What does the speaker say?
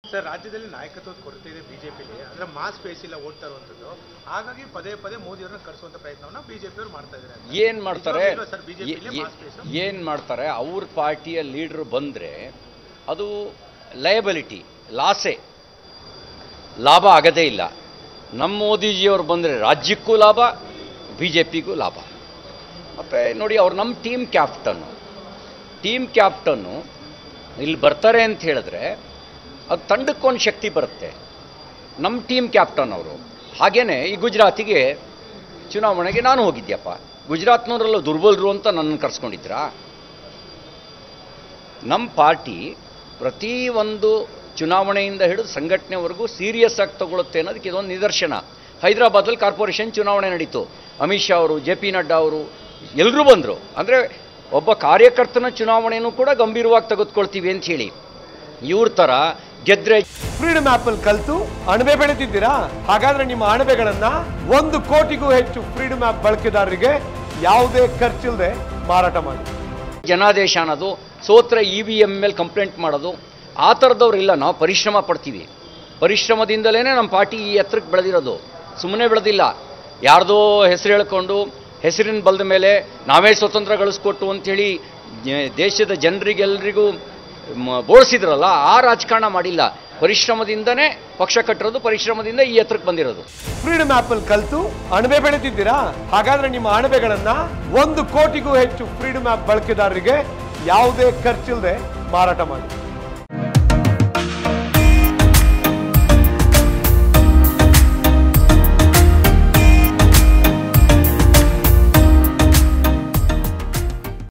sir ರಾಜ್ಯದಲ್ಲಿ ನಾಯಕತ್ವದ ಕೊರತೆ ಇದೆ ಬಿಜೆಪಿಲಿ ಅಂದ್ರೆ ಮಾಸ್ ಬೇಸ್ ಇಲ್ಲ ಓಡ್ತಾ ಇರುವಂತದ್ದು ಹಾಗಾಗಿ ಪದೇ ಪದೇ ಮೋದಿ ಅವ್ರನ್ನ ಕರೆಸುವಂತ ಪ್ರಯತ್ನವನ್ನ ಬಿಜೆಪಿ ಅವರು ಮಾಡ್ತಾ ಇದ್ದಾರೆ ಏನ್ ಮಾಡ್ತಾರೆ ಇಲ್ವಾ ಸರ್ ಬಿಜೆಪಿಲಿ ಏ- ಮಾಸ್ ಬೇಸ್ ಏನ್ ಮಾಡ್ತಾರೆ ಅವ್ರ ಪಾರ್ಟಿಯ ಲೀಡರ್ ಬಂದ್ರೆ ಅದು ಲಯಬಿಲಿಟಿ ಲಾಸೆ ಲಾಭ ಆಗದೇ ಇಲ್ಲ ನಮ್ಮ ಮೋದಿಜಿಯವ್ರು ಬಂದರೆ ರಾಜ್ಯಕ್ಕೂ ಲಾಭ ಬಿ ಜೆ ಪಿಗೂ ಲಾಭ ಮತ್ತು ನೋಡಿ ಅವ್ರು ನಮ್ಮ ಟೀಮ್ ಕ್ಯಾಪ್ಟನ್ನು ಟೀಮ್ ಕ್ಯಾಪ್ಟನ್ನು ಇಲ್ಲಿ ಬರ್ತಾರೆ ಅಂತ ಹೇಳಿದ್ರೆ ಅದು ತಂಡಕ್ಕೊಂದು ಶಕ್ತಿ ಬರುತ್ತೆ ನಮ್ಮ ಟೀಮ್ ಕ್ಯಾಪ್ಟನ್ ಅವರು ಹಾಗೇನೆ ಈ ಗುಜರಾತಿಗೆ ಚುನಾವಣೆಗೆ ನಾನು ಹೋಗಿದ್ಯಪ್ಪ ಗುಜರಾತ್ನವರೆಲ್ಲ ದುರ್ಬಲರು ಅಂತ ನನ್ನನ್ನು ಕರ್ಸ್ಕೊಂಡಿದ್ರಾ ನಮ್ಮ ಪಾರ್ಟಿ ಪ್ರತಿ ಒಂದು ಚುನಾವಣೆಯಿಂದ ಹಿಡಿದು ಸಂಘಟನೆವರೆಗೂ ಸೀರಿಯಸ್ ಆಗಿ ತಗೊಳುತ್ತೆ ಅನ್ನೋದಕ್ಕೆ ಇದೊಂದು ನಿದರ್ಶನ ಹೈದರಾಬಾದಲ್ಲಿ ಕಾರ್ಪೊರೇಷನ್ ಚುನಾವಣೆ ನಡೀತು ಅಮಿತ್ ಶಾ ಅವರು ಜೆ ಪಿ ನಡ್ಡಾ ಅವರು ಎಲ್ಲರೂ ಬಂದರು ಅಂದರೆ ಒಬ್ಬ ಕಾರ್ಯಕರ್ತನ ಚುನಾವಣೆನೂ ಕೂಡ ಗಂಭೀರವಾಗಿ ತೆಗೆದುಕೊಳ್ತೀವಿ ಅಂತ ಹೇಳಿ ಇವ್ರ ಥರ ಗೆದ್ರೆ ಫ್ರೀಡಮ್ ಆಪ್ ಅಲ್ಲಿ ಕಲ್ತು ಅಣಬೆ ಬೆಳೆದಿದ್ದೀರಾ ಹಾಗಾದ್ರೆ ನಿಮ್ಮ ಅಣಬೆಗಳನ್ನ ಒಂದು ಕೋಟಿಗೂ ಹೆಚ್ಚು ಫ್ರೀಡಮ್ ಆಪ್ ಬಳಕೆದಾರರಿಗೆ ಯಾವುದೇ ಖರ್ಚಿಲ್ಲದೆ ಮಾರಾಟ ಮಾಡಿ ಜನಾದೇಶ ಅನ್ನೋದು ಸೋತ್ರ ಇ ವಿ ಎಮ್ ಮೇಲೆ ಕಂಪ್ಲೇಂಟ್ ಮಾಡೋದು ಆ ಥರದವ್ರಿಲ್ಲ ನಾವು ಪರಿಶ್ರಮ ಪಡ್ತೀವಿ ಪರಿಶ್ರಮದಿಂದಲೇ ನಮ್ಮ ಪಾರ್ಟಿ ಈ ಎತ್ತರಕ್ಕೆ ಬೆಳೆದಿರೋದು ಸುಮ್ಮನೆ ಬೆಳೆದಿಲ್ಲ ಯಾರ್ದೋ ಹೆಸರು ಹೇಳ್ಕೊಂಡು ಹೆಸರಿನ ಬಲದ ಮೇಲೆ ನಾವೇ ಸ್ವತಂತ್ರ ಗಳಿಸ್ಕೊಟ್ಟು ಅಂಥೇಳಿ ಜ- ದೇಶದ ಜನರಿಗೆಲ್ಲರಿಗೂ ಬೋಳಿಸಿದ್ರಲ್ಲ ಆ ರಾಜಕಾರಣ ಮಾಡಿಲ್ಲ ಪರಿಶ್ರಮದಿಂದನೇ ಪಕ್ಷ ಕಟ್ಟಿರೋದು ಪರಿಶ್ರಮದಿಂದ ಈ ಎತ್ತರಕ್ಕೆ ಬಂದಿರೋದು ಫ್ರೀಡಮ್ ಆಪ್ ಅಲ್ಲಿ ಕಲ್ತು ಅಣಬೆ ಬೆಳೆದಿದ್ದೀರಾ ಹಾಗಾದ್ರೆ ನಿಮ್ಮ ಅಣಬೆಗಳನ್ನ ಒಂದು ಕೋಟಿಗೂ ಹೆಚ್ಚು ಫ್ರೀಡಮ್ ಆಪ್ ಬಳಕೆದಾರರಿಗೆ ಯಾವುದೇ ಖರ್ಚಿಲ್ಲದೆ ಮಾರಾಟ ಮಾಡಿ